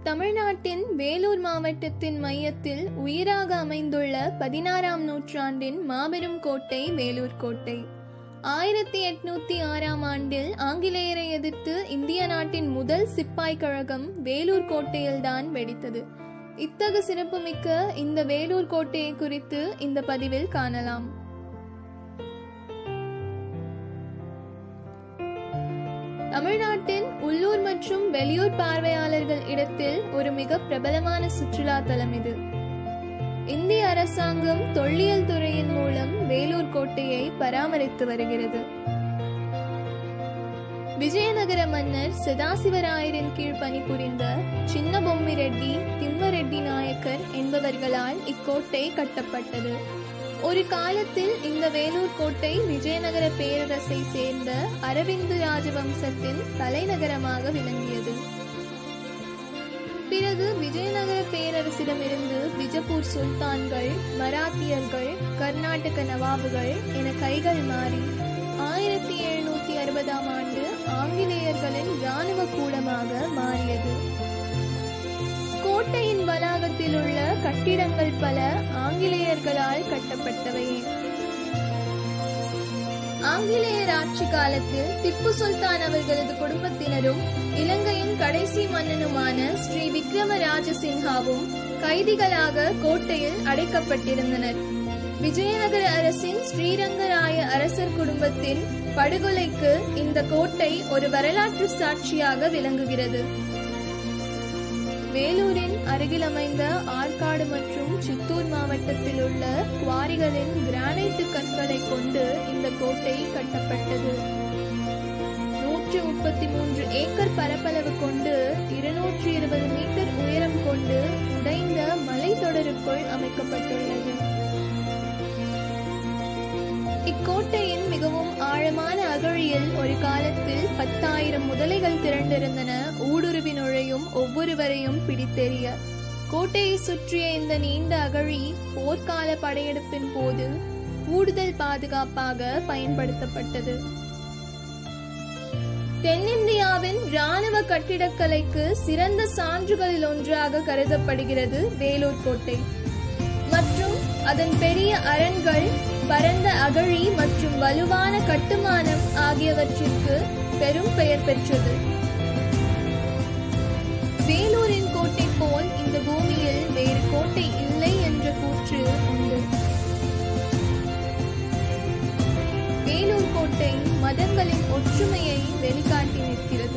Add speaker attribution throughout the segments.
Speaker 1: தமிழ்நாட்டின் வேலூர் மாவட்டத்தின் மையத்தில் உயிராக அமைந்துள்ள பதினாறாம் நூற்றாண்டின் மாபெரும் கோட்டை வேலூர் கோட்டை ஆயிரத்தி எட்நூத்தி ஆறாம் ஆண்டில் ஆங்கிலேயரை எதிர்த்து இந்திய நாட்டின் முதல் சிப்பாய் கழகம் வேலூர் கோட்டையில்தான் வெடித்தது இத்தகு சிறப்புமிக்க இந்த வேலூர் கோட்டையை குறித்து இந்த பதிவில் காணலாம் தமிழ்நாட்டின் உள்ளூர் மற்றும் வெளியூர் பார்வையாளர்கள் இடத்தில் ஒரு மிக பிரபலமான சுற்றுலா தலம் இது இந்திய அரசாங்கம் தொல்லியல் துறையின் மூலம் வேலூர் கோட்டையை பராமரித்து வருகிறது விஜயநகர மன்னர் சதாசிவராயரின் கீழ் பணிபுரிந்த சின்ன பொம்மி ரெட்டி திம்மரெட்டி நாயக்கர் என்பவர்களால் இக்கோட்டை கட்டப்பட்டது ஒரு காலத்தில் இந்த வேலூர் கோட்டை விஜயநகர பேரரசை சேர்ந்த அரவிந்து ராஜவம்சத்தின் தலைநகரமாக விளங்கியது பிறகு விஜயநகர பேரரசிடமிருந்து விஜப்பூர் சுல்தான்கள் மராத்தியர்கள் கர்நாடக நவாபுகள் என கைகள் மாறி ஆயிரத்தி எழுநூத்தி அறுபதாம் ஆண்டு ஆங்கிலேயர்களின் இராணுவ கூடமாக மாறியது கோட்டையின் வளாகத்தில் உள்ள கட்டிடங்கள் பல ஆங்கிலேயர்களால் கட்டப்பட்டவையே ஆங்கிலேயர் ஆட்சி காலத்தில் திப்பு சுல்தான் அவர்களது குடும்பத்தினரும் இலங்கையின் கடைசி மன்னனுமான ஸ்ரீ விக்ரம ராஜசின்ஹாவும் கைதிகளாக கோட்டையில் அடைக்கப்பட்டிருந்தனர் விஜயநகர அரசின் ஸ்ரீரங்கராய அரசர் குடும்பத்தின் படுகொலைக்கு இந்த கோட்டை ஒரு வரலாற்று சாட்சியாக விளங்குகிறது வேலூரின் அருகில் அமைந்த ஆற்காடு மற்றும் சித்தூர் மாவட்டத்தில் உள்ள குவாரிகளின் கிரானைட்டு கற்களை கொண்டு இந்த கோட்டை கட்டப்பட்டது நூற்று முப்பத்தி மூன்று ஏக்கர் பரப்பளவு கொண்டு இருநூற்றி இருபது மீட்டர் உயரம் கொண்டு உடைந்த மலைத்தொடருக்குள் அமைக்கப்பட்டுள்ளது இக்கோட்டையின் மிகவும் ஆழமான அகழியில் ஒரு காலத்தில் பத்தாயிரம் முதலைகள் திரண்டிருந்தன ஊடுருவி நுழையும் ஒவ்வொருவரையும் பிடித்தெறிய கோட்டையை சுற்றிய இந்த நீண்ட அகழி போர்க்கால படையெடுப்பின் போது கூடுதல் பாதுகாப்பாக பயன்படுத்தப்பட்டது தென்னிந்தியாவின் இராணுவ கட்டிடக்கலைக்கு சிறந்த சான்றுகளில் ஒன்றாக கருதப்படுகிறது வேலூர் கோட்டை மற்றும் அதன் பெரிய அரண்கள் பரந்த அகழி மற்றும் வலுவான கட்டுமானம் ஆகியவற்றிற்கு பெரும் பெயர் பெற்றது வேலூரின் கோட்டை போல் இந்த பூமியில் வேறு கோட்டை இல்லை என்ற கூற்று உண்டு வேலூர் கோட்டை மதங்களின் ஒற்றுமையை வெளிக்காட்டி நிற்கிறது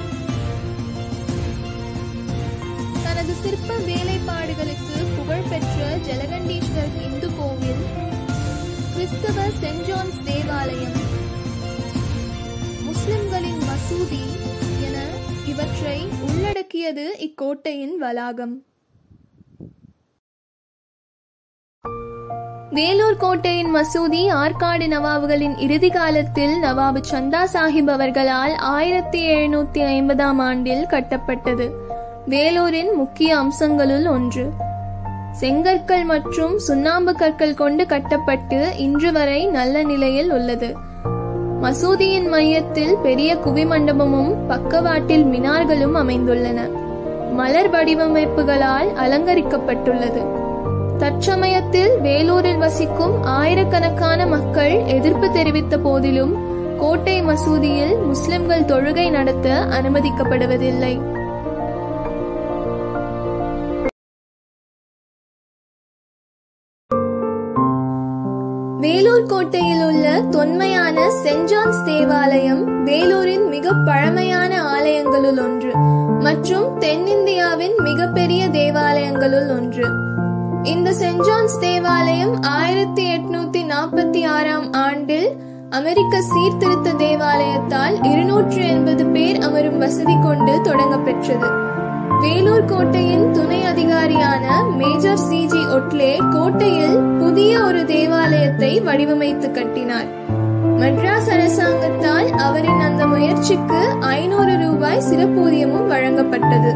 Speaker 1: தனது சிற்ப வேலைப்பாடுகளுக்கு புகழ்பெற்ற ஜலகண்டீஸ்வர் இந்து கோவில் கிறிஸ்தவ சென்ட் ஜான்ஸ் தேவாலயம் முஸ்லிம்களின் மசூதி என இவற்றை உள்ளடக்கியது இக்கோட்டையின் வளாகம் வேலூர் கோட்டையின் மசூதி ஆற்காடு நவாபுகளின் இறுதி காலத்தில் நவாபு சந்தா சாஹிப் அவர்களால் ஆயிரத்தி எழுநூத்தி ஐம்பதாம் ஆண்டில் கட்டப்பட்டது வேலூரின் முக்கிய அம்சங்களுள் ஒன்று செங்கற்கள் மற்றும் சுண்ணாம்பு கற்கள் கொண்டு கட்டப்பட்டு இன்று வரை நல்ல நிலையில் உள்ளது மசூதியின் மையத்தில் பெரிய குவிமண்டபமும் பக்கவாட்டில் மினார்களும் அமைந்துள்ளன மலர் வடிவமைப்புகளால் அலங்கரிக்கப்பட்டுள்ளது தற்சமயத்தில் வேலூரில் வசிக்கும் ஆயிரக்கணக்கான மக்கள் எதிர்ப்பு தெரிவித்த போதிலும் கோட்டை மசூதியில் முஸ்லிம்கள் தொழுகை நடத்த அனுமதிக்கப்படுவதில்லை வேலூர் கோட்டையில் உள்ள தொன்மையான சென்ட் ஜான்ஸ் தேவாலயம் வேலூரின் மிக பழமையான ஆலயங்களுள் ஒன்று மற்றும் தென்னிந்தியாவின் மிகப்பெரிய தேவாலயங்களுள் ஒன்று இந்த சென்ட் ஜான்ஸ் தேவாலயம் ஆயிரத்தி எட்நூத்தி நாற்பத்தி ஆறாம் ஆண்டில் அமெரிக்க சீர்திருத்த தேவாலயத்தால் இருநூற்று எண்பது பேர் அமரும் வசதி கொண்டு தொடங்கப்பெற்றது வேலூர் கோட்டையின் துணை அதிகாரியான மேஜர் சிஜி ஒட்லே கோட்டையில் புதிய ஒரு தேவாலயத்தை வடிவமைத்து கட்டினார் மெட்ராஸ் அரசாங்கத்தால் அவரின் அந்த முயற்சிக்கு ஐநூறு ரூபாய் சிறப்பூதியமும் வழங்கப்பட்டது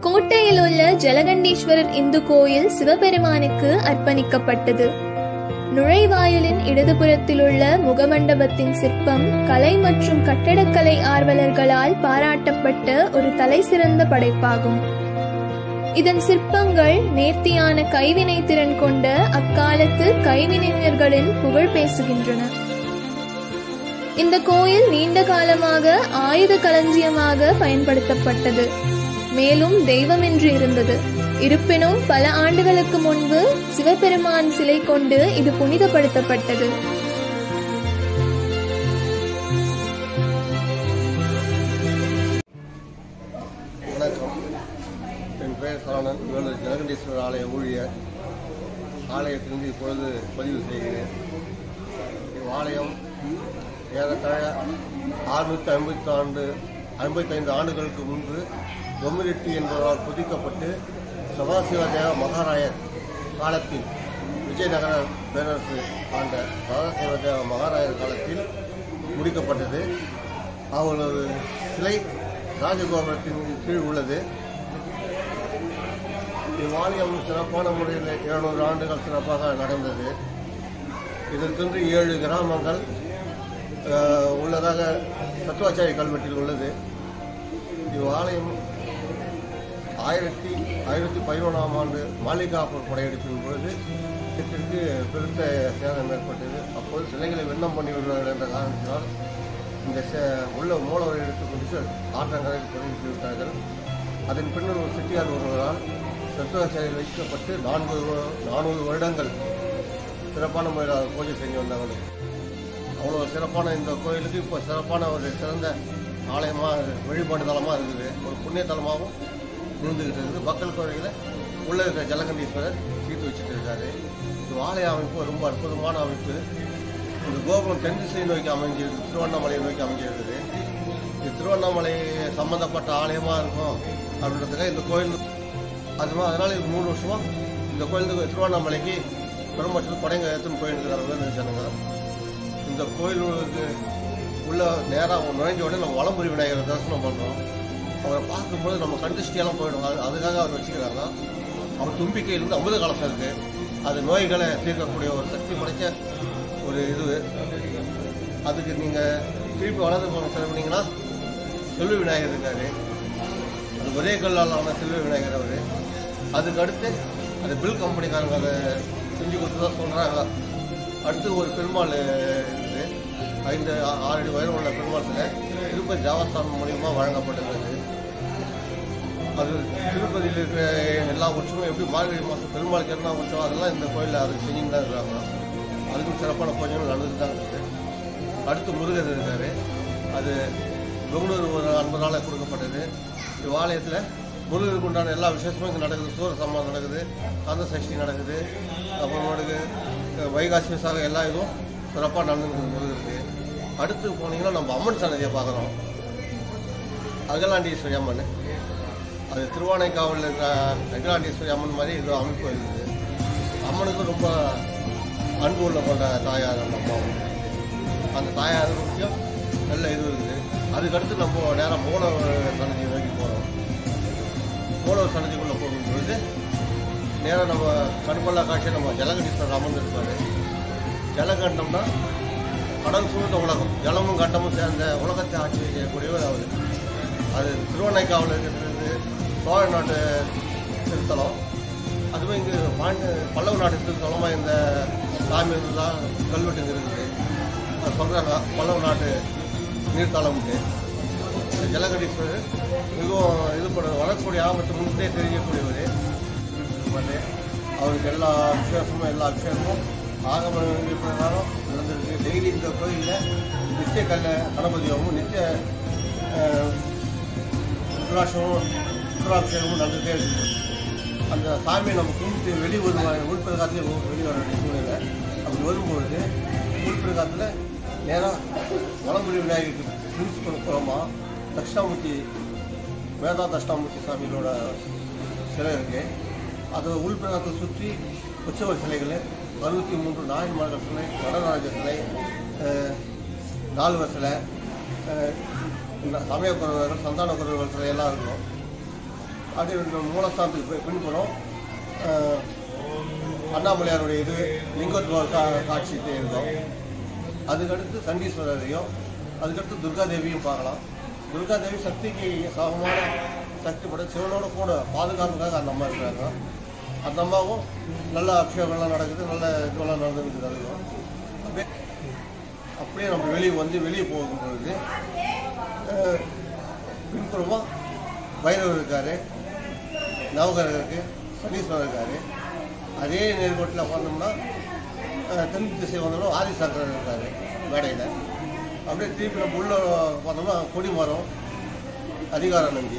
Speaker 1: கோட்டையில் உள்ள ஜலகண்டீஸ்வரர் இந்து கோயில் சிவபெருமானுக்கு அர்ப்பணிக்கப்பட்டது நுழைவாயிலின் இடதுபுறத்திலுள்ள முகமண்டபத்தின் சிற்பம் கலை மற்றும் கட்டடக்கலை ஆர்வலர்களால் பாராட்டப்பட்ட ஒரு தலைசிறந்த படைப்பாகும் இதன் சிற்பங்கள் நேர்த்தியான கைவினை திறன் கொண்ட அக்காலத்து கைவினைஞர்களின் புகழ் பேசுகின்றன இந்த கோயில் நீண்ட காலமாக ஆயுத களஞ்சியமாக பயன்படுத்தப்பட்டது மேலும் தெய்வம் என்று இருந்தது இருப்பினும் பல ஆண்டுகளுக்கு முன்பு சிவபெருமான் சிலை கொண்டு இது புனிதப்படுத்தப்பட்டது
Speaker 2: வணக்கம் என் பெயர் சரவணன் வேலூர் ஜெகண்டீஸ்வரர் ஆலய ஊழியர் ஆலயத்திலிருந்து இப்பொழுது பதிவு செய்கிறேன் இவ்வாலயம் ஏறத்தாழ அறுநூற்றி ஐம்பத்தி ஆண்டு ஐம்பத்தைந்து ஆண்டுகளுக்கு முன்பு பொம்மிரெட்டி என்பவரால் புதிக்கப்பட்டு சதாசிவதேவ மகாராயர் காலத்தில் விஜயநகர பேரரசு ஆண்ட சதாசிவதேவ மகாராயர் காலத்தில் முடிக்கப்பட்டது அவரது சிலை ராஜகோபுரத்தின் கீழ் உள்ளது இவ்வாலயம் சிறப்பான முறையில் இருநூறு ஆண்டுகள் சிறப்பாக நடந்தது இதற்கென்று ஏழு கிராமங்கள் அஹ், உள்ளதாக சத்துவாச்சாரி கல்வெட்டில் உள்ளது இவ்வாலயம் ஆயிரத்தி ஆயிரத்தி பதினொன்றாம் ஆண்டு மாளிகாப்பூர் படையெடுப்பின் பொழுது இதற்கு பெருத்த சேதம் ஏற்பட்டது அப்போது சிலைகளை வெண்ணம் பண்ணி விடுவார்கள் என்ற காரணத்தினால் இந்த சே- உள்ள மூலவரை எடுத்துக்கொண்டு செ- ஆற்றங்கரைக்கு பதிவிட்டு விட்டார்கள் அதன் பின்னர் ஒரு செட்டியார் ஒருவரால் சத்துவாச்சாரியில் வைக்கப்பட்டு நான்கு வரு- நானூறு வருடங்கள் சிறப்பான முறையில் அவர் பூஜை செஞ்சு வந்தாங்க அவ்வளோ சிறப்பான இந்த கோயிலுக்கு இப்போ சிறப்பான ஒரு சிறந்த ஆலயமாக வழிபாடு தலமாக இருக்குது ஒரு புண்ணிய தலமாகவும் இருந்துகிட்டு இருக்குது மக்கள் கோயிலில் உள்ள இருக்கிற ஜலகண்டீஸ்வரர் தீர்த்து வச்சுட்டு இருக்காரு இந்த ஆலய அமைப்பு ரொம்ப அற்புதமான அமைப்பு இந்த கோபுரம் தென் திசை நோக்கி அமைஞ்சிருக்கு திருவண்ணாமலையை நோக்கி அமைஞ்சிருக்குது இது திருவண்ணாமலை சம்பந்தப்பட்ட ஆலயமாக இருக்கும் அப்படின்றதுக்காக இந்த கோயில் அதுமா அதனால இது மூணு வருஷமா இந்த கோயிலுக்கு திருவண்ணாமலைக்கு பெரும்பட்சத்தில் படைங்க எடுத்துன்னு போயிருக்கிறாங்க ஜனங்க இந்த கோயிலுக்கு உள்ள நேராக நுழைஞ்ச உடனே நம்ம வளம்புரி விநாயகரை தரிசனம் பண்ணுறோம் அவரை பார்க்கும்போது நம்ம கண்டிஷ்டியெல்லாம் போயிடும் அது அதுக்காக அவர் வச்சுக்கிறாங்க அவர் தும்பிக்கையிலிருந்து அமுத கலசம் இருக்கு அது நோய்களை தீர்க்கக்கூடிய ஒரு சக்தி படைச்ச ஒரு இது அதுக்கு நீங்கள் திருப்பி வளர்ந்து போன செலவினீங்கன்னா செல்வ விநாயகர் இருக்காரு அது ஒரே கல்லால் ஆன செல்வ விநாயகர் அவர் அதுக்கு அடுத்து அந்த பில் கம்பெனிக்காரங்க அதை செஞ்சு கொடுத்ததா சொல்கிறாங்க அடுத்து ஒரு பெருமாள் இருக்குது ஐந்து ஆ- ஆறு அடி உயரம் உள்ள பெருமாள் சிலை திருப்பதி தேவஸ்தானம் மூலியமாக வழங்கப்பட்டிருந்தது அது திருப்பதியில் இருக்கிற எல்லா உற்சவமும் எப்படி மார்கழி மாதம் பெருமாளுக்கு என்ன உற்சவம் அதெல்லாம் இந்த கோயிலில் அது செஞ்சுன்னு தான் இருக்கிறாங்க அதுக்கும் சிறப்பான பூஜைகள் நடந்துட்டு தான் இருக்குது அடுத்து முருகர் இருக்காரு அது பெங்களூர் ஒரு அன்பரால் கொடுக்கப்பட்டது இவ்வாலயத்தில் முருகருக்கு உண்டான எல்லா விசேஷமும் இங்கே நடக்குது சூர சம்மானம் நடக்குது கந்த சஷ்டி நடக்குது அப்புறமேட்டுக்கு அஹ், வைகாசி விசாகம் எல்லா இதுவும் சிறப்பாக நடந்துருக்குது முருகருக்கு அடுத்து போனீங்கன்னா நம்ம அம்மன் சன்னதியை பார்க்குறோம் அகலாண்டீஸ்வரி அம்மன் அது திருவானைக்காவலில் இருக்கிற அகிலாண்டீஸ்வரி அம்மன் மாதிரி இது அமைப்பு இருக்குது அம்மனுக்கு ரொம்ப அன்பு உள்ள கொண்ட தாயார் அந்த அம்மாவும் அந்த தாயார் முக்கியம் நல்ல இது இருக்குது அதுக்கடுத்து நம்ம நேராக மூலவர் சன்னதி நோக்கி போகிறோம் மூலவர் சன்னதிக்குள்ளே போகும்பொழுது நேராக நம்ம கண்கொள்ளா காட்சியை நம்ம ஜலகண்டீஸ்வரர் அமர்ந்திருப்பாரு ஜலகண்டம்னா கடல் சூழ்ந்த உலகம் ஜலமும் கண்டமும் சேர்ந்த உலகத்தை ஆட்சி செய்யக்கூடியவர் அவர் அது திருவண்ணைக்காவில் இருக்கிறது சோழ நாட்டு திருத்தலம் அதுவும் இங்கு பாண்டி பல்லவ நாட்டு திருத்தலமாக இந்த சாமி தான் கல்வெட்டு இங்க இருக்குது அது சொல்கிறாங்க பல்லவ நாட்டு நீர்த்தலம்ட்டு இந்த ஜலகடீஸ்வரர் மிகவும் இது பண்ண வரக்கூடிய ஆபத்து முன்னே தெரியக்கூடியவர் வந்து அவருக்கு எல்லா விசேஷமும் எல்லா விசேஷமும் ஆகம விதி பிரகாரம் நடந்திருக்கு டெய்லி இந்த கோயிலில் நித்திய கல்ல கணபதியாகவும் நித்திய அஹ், ருத்ராட்சமும் ருத்ராபிஷேகமும் நடந்துகிட்டே இருக்குது அந்த சாமியை நம்ம கும்பிட்டு வெளி வருவாங்க உள்பிரகாரத்துலேயே வெளியே வர வேண்டிய சூழ்நிலை அப்படி வரும்பொழுது உள்பிரகாரத்தில் நேராக வளம்புரி விநாயகருக்கு பிரின்சிபல் புறமா தட்சிணாமூர்த்தி வேதா தட்சிணாமூர்த்தி சாமிகளோட சிலை இருக்கு அது உள்பிரகாரத்தை சுற்றி உற்சவ சிலைகள் அறுபத்தி மூன்று நாயன்மார்கள் சிலை நடராஜ சிலை அஹ், நால்வர் சிலை அஹ், இந்த சமய குறவர்கள் சந்தான குறவர்கள் சிலை எல்லாம் இருக்கும் அப்படியே இந்த மூலஸ்தானத்துக்கு போய் பின்புறம் அஹ், அண்ணாமலையாருடைய இது லிங்கோத்பவ கா காட்சி இருக்கும் அதுக்கடுத்து சண்டீஸ்வரரையும் அதுக்கடுத்து துர்காதேவியும் பார்க்கலாம் துர்காதேவி சக்திக்கு சமமான சக்தி பட சிவனோட கூட பாதுகாப்புக்காக அந்த அம்மா இருக்கிறாங்க அந்த அம்மாவும் நல்ல அபிஷேகம்லாம் நடக்குது நல்ல இதுவெல்லாம் நடந்துருக்கு அதுவும் அப்படியே அப்படியே நம்ம வெளியே வந்து வெளியே போகும்பொழுது அஹ், பின்புறமாக பைரவர் இருக்கார் நவகரர் இருக்கு சனீஸ்வரர் இருக்கார் அதே நேர்கோட்டில் பார்த்தோம்னா அஹ், தென் திசை வந்தோம்னா ஆதிசங்கரர் இருக்கார் மேடையில் அப்படியே திருப்பி நம்ம உள்ள பார்த்தோம்னா கொடிமரம் அதிகார நந்தி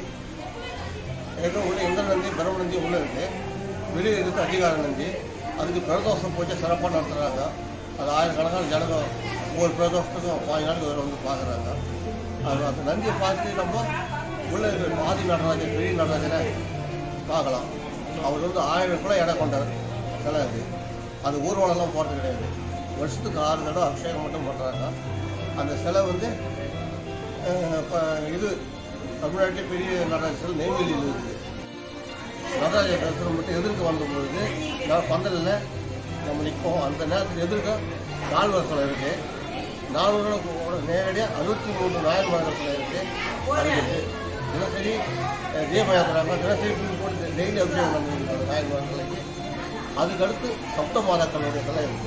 Speaker 2: ஏதோ உள்ள எந்த நந்தி பிரம்ம நந்தி உள்ள இருக்கு வெளியே இருக்கு அதிகார நந்தி அதுக்கு பிரதோஷம் பூஜை சிறப்பாக நடத்துகிறாங்க அது ஆயிரக்கணக்கான ஜனங்க ஒவ்வொரு பிரதோஷத்துக்கும் பாஞ்சு நாளைக்கு ஒரு வந்து பார்க்குறாங்க அது அந்த நந்தியை பார்த்து நம்ம உள்ள இருக்கிற ஆதி நடராஜன் பெரிய நடராஜனை பார்க்கலாம் அவர் வந்து ஆயிரம் கூட எடை கொண்டவர் சிலை அது அது ஊர்வலம்லாம் போகிறது கிடையாது வருஷத்துக்கு ஆறு தடவை அபிஷேகம் மட்டும் பண்ணுறாங்க அந்த சிலை வந்து அஹ், இப்ப இது தமிழ்நாட்டிலே பெரிய நடராஜ சிலை நெய்வேலியில் இருக்குது நடராஜ தரிசனம் மட்டும் எதிர்க்க வந்த பொழுது நான் பந்தலில் நம்ம நிற்போம் அந்த நேரத்தில் எதிர்க்க நால்வர் சிலை இருக்கு நால்வரோட கூட நேரடியாக அறுபத்தி மூணு நாயன்மார்கள் சிலை இருக்கு அதுக்கு தினசரி அஹ், தீபம் ஏற்றுறாங்க தினசரி புல் போட்டு டெய்லி அபிஷேகம் பண்ணிருக்காங்க நாயன்மார் சிலைக்கு அதுக்கடுத்து சப்த மாதாக்களுடைய சிலை இருக்கு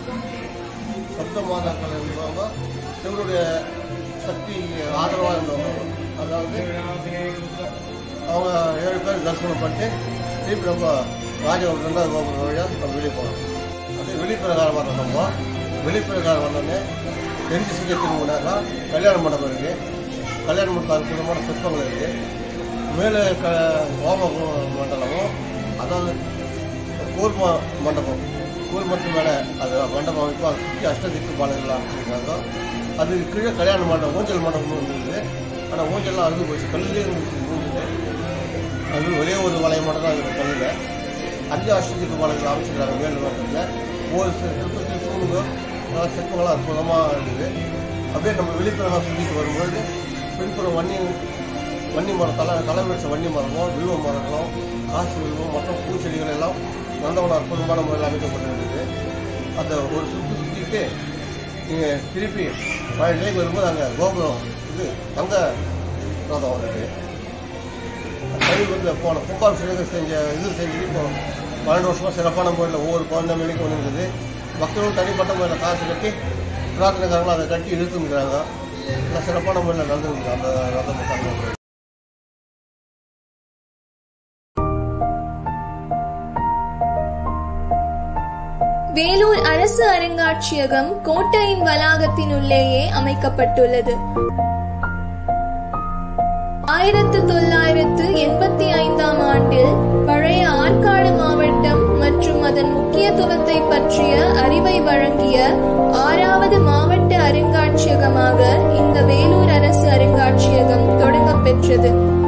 Speaker 2: சப்த மாதாக்கள் இருந்தவங்க சிவனுடைய சக்தி ஆதரவாக இருந்தவங்க அதாவது அவங்க ஏழு பேர் தரிசனம் பண்ணிட்டு திருப்பி நம்ம ராஜகோபுரம் ரெண்டாவது கோபுரம் வழியாக நம்ம வெளியே போகிறோம் அப்படியே வெளிப்பிரகாரம் வரோம் நம்ம வெளிப்பிரகாரம் வந்தோடனே தெரிஞ்சு சிங்கத்துக்கு முன்னாக்கா கல்யாண மண்டபம் இருக்குது கல்யாண மண்டபம் அற்புதமான சிற்பங்கள் இருக்குது மேலே க ஹோம மண்டலமும் அதாவது கூர்ம மண்டபம் கூர்மத்து மேலே அது மண்டபம் அமைப்பு அதை சுற்றி அஷ்டதிக்கு பாலங்கள்லாம் வச்சுருக்காங்க அதுக்கு கீழே கல்யாண மண்டபம் ஊஞ்சல் மண்டபம்னு இருந்தது ஆனால் ஊஞ்சல்லாம் அழுது போச்சு கல்லுலேயே இருந்துச்சு ஊஞ்சல் அது ஒரே ஒரு வளைய மட்டும் தான் இருக்குது கல்லில் அஞ்சு அஷ்டதிக்கு பாலங்கள் அமைச்சிருக்காங்க மேல் மண்டபத்தில் ஒவ்வொரு சிற்பத்தில் தூணுகள் நல்லா சிற்பங்கள்லாம் அற்புதமாக இருக்குது அப்படியே நம்ம வெளிப்புறம் சுற்றிட்டு வரும்போது பின்புறம் வன்னி வன்னி மரம் தலை தலை வச்ச வன்னி மரமும் வில்வ மரங்களும் காசு வில்வம் மற்றும் பூச்செடிகள் எல்லாம் நல்லவன அற்புதமான முறையில் அமைக்கப்பட்டிருக்குது அந்த ஒரு சுற்றி சுற்றிட்டு நீங்கள் திருப்பி பழைய நிலைக்கு வரும்போது அங்கே கோபுரம் இது தங்க ரதம் இருக்குது கழிவு வந்து போன கும்பாபிஷேகம் செஞ்ச இது செஞ்சு இப்போ பன்னெண்டு வருஷமாக சிறப்பான முறையில் ஒவ்வொரு பௌர்ணமிக்கும் ஒன்று இருக்குது பக்தர்களும் தனிப்பட்ட முறையில் காசு கட்டி பிரார்த்தனைக்காரங்களும் அதை கட்டி இழுத்துக்கிறாங்க எல்லாம் சிறப்பான முறையில் நடந்துருக்கு அந்த ரதம் தங்க
Speaker 1: வேலூர் அரசு அருங்காட்சியகம் கோட்டையின் வளாகத்தினுள்ளேயே அமைக்கப்பட்டுள்ளது ஆயிரத்து தொள்ளாயிரத்து எண்பத்தி ஐந்தாம் ஆண்டில் பழைய ஆற்காடு மாவட்டம் மற்றும் அதன் முக்கியத்துவத்தை பற்றிய அறிவை வழங்கிய ஆறாவது மாவட்ட அருங்காட்சியகமாக இந்த வேலூர் அரசு அருங்காட்சியகம் தொடங்கப் பெற்றது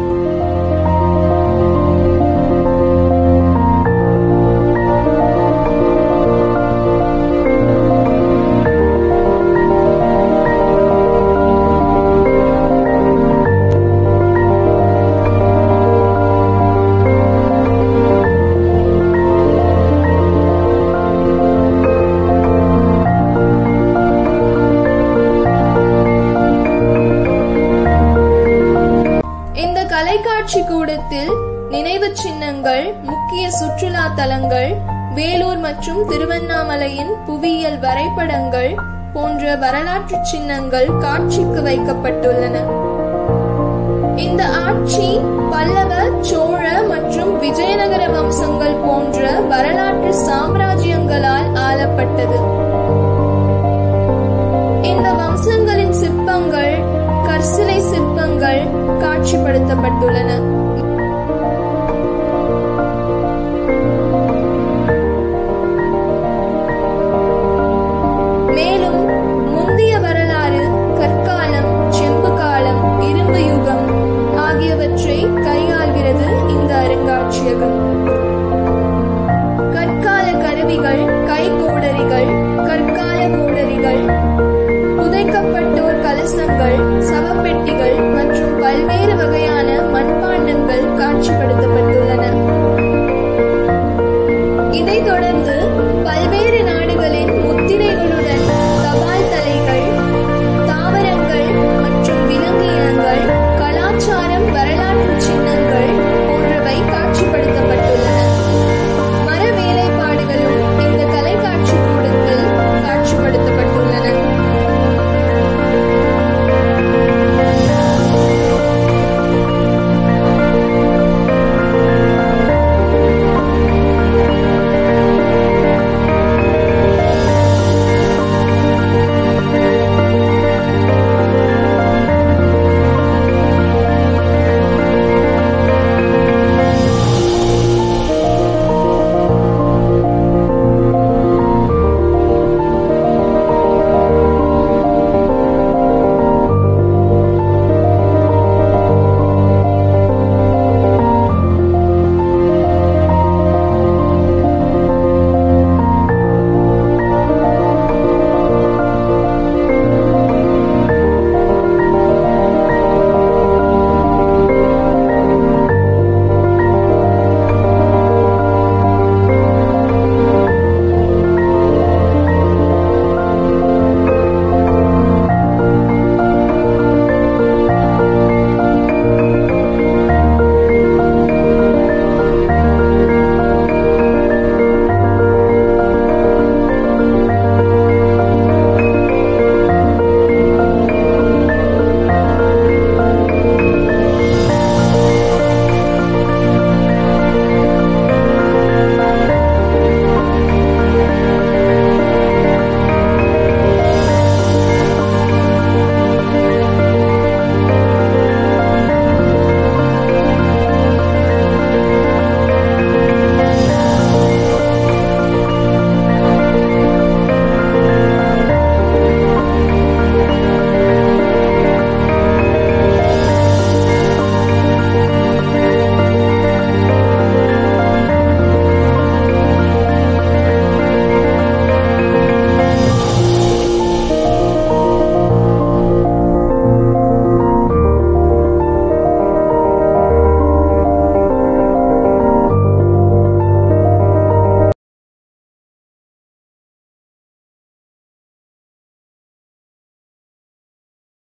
Speaker 1: இந்த கலைக்காட்சி கூடத்தில் நினைவு சின்னங்கள் முக்கிய சுற்றுலா தலங்கள் வேலூர் மற்றும் திருவண்ணாமலையின் புவியியல் வரைபடங்கள் போன்ற வரலாற்று சின்னங்கள் காட்சிக்கு வைக்கப்பட்டுள்ளன இந்த ஆட்சி பல்லவ சோழ மற்றும் விஜயநகர வம்சங்கள் போன்ற வரலாற்று சாம்ராஜ்யங்களால் ஆளப்பட்டது இந்த வம்சங்களின் சிற்பங்கள் கற்சிலை சிற்பங்கள் காட்சிப்படுத்தப்பட்டுள்ளன